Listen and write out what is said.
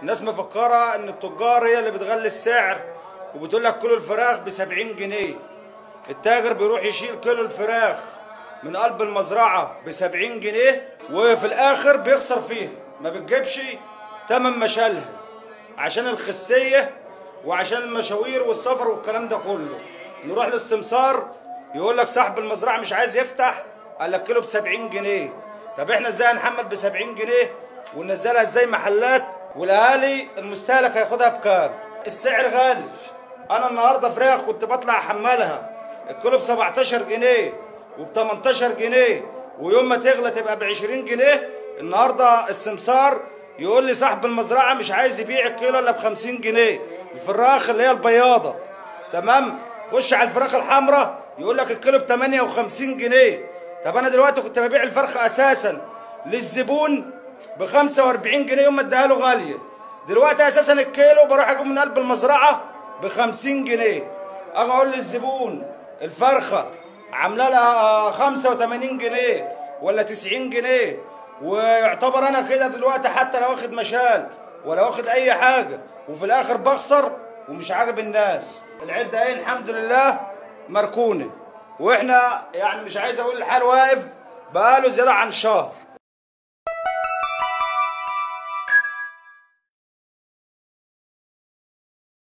الناس مفكره ان التجار هي اللي بتغلي السعر وبتقول لك كيلو الفراخ ب 70 جنيه التاجر بيروح يشيل كيلو الفراخ من قلب المزرعه ب 70 جنيه وفي الاخر بيخسر فيها ما بتجيبش تمن مشالها عشان الخسيه وعشان المشاوير والسفر والكلام ده كله نروح للسمسار يقول لك صاحب المزرعه مش عايز يفتح قال لك كيلو ب 70 جنيه طب احنا ازاي هنحمل ب 70 جنيه وننزلها ازاي محلات والاهالي المستهلك هياخدها بكام السعر غالي انا النهارده فراخ كنت بطلع احملها الكيلو ب 17 جنيه وب 18 جنيه ويوم ما تغلى تبقى ب 20 جنيه النهارده السمسار يقول لي صاحب المزرعه مش عايز يبيع الكيلو الا ب 50 جنيه الفراخ اللي هي البياضه تمام خش على الفراخ الحمراء يقول لك الكيلو ب 58 جنيه طب انا دلوقتي كنت ببيع الفرخه اساسا للزبون ب 45 جنيه يوم ما اديها له غاليه دلوقتي اساسا الكيلو بروح اجيب من قلب المزرعه ب 50 جنيه اجي اقول للزبون الفرخه عامله لها 85 جنيه ولا 90 جنيه ويعتبر انا كده دلوقتي حتى لو واخد مشال ولا واخد اي حاجه وفي الاخر بخسر ومش عاجب الناس العده ايه الحمد لله مركونه واحنا يعني مش عايز اقول الحال واقف بقاله زياده عن شهر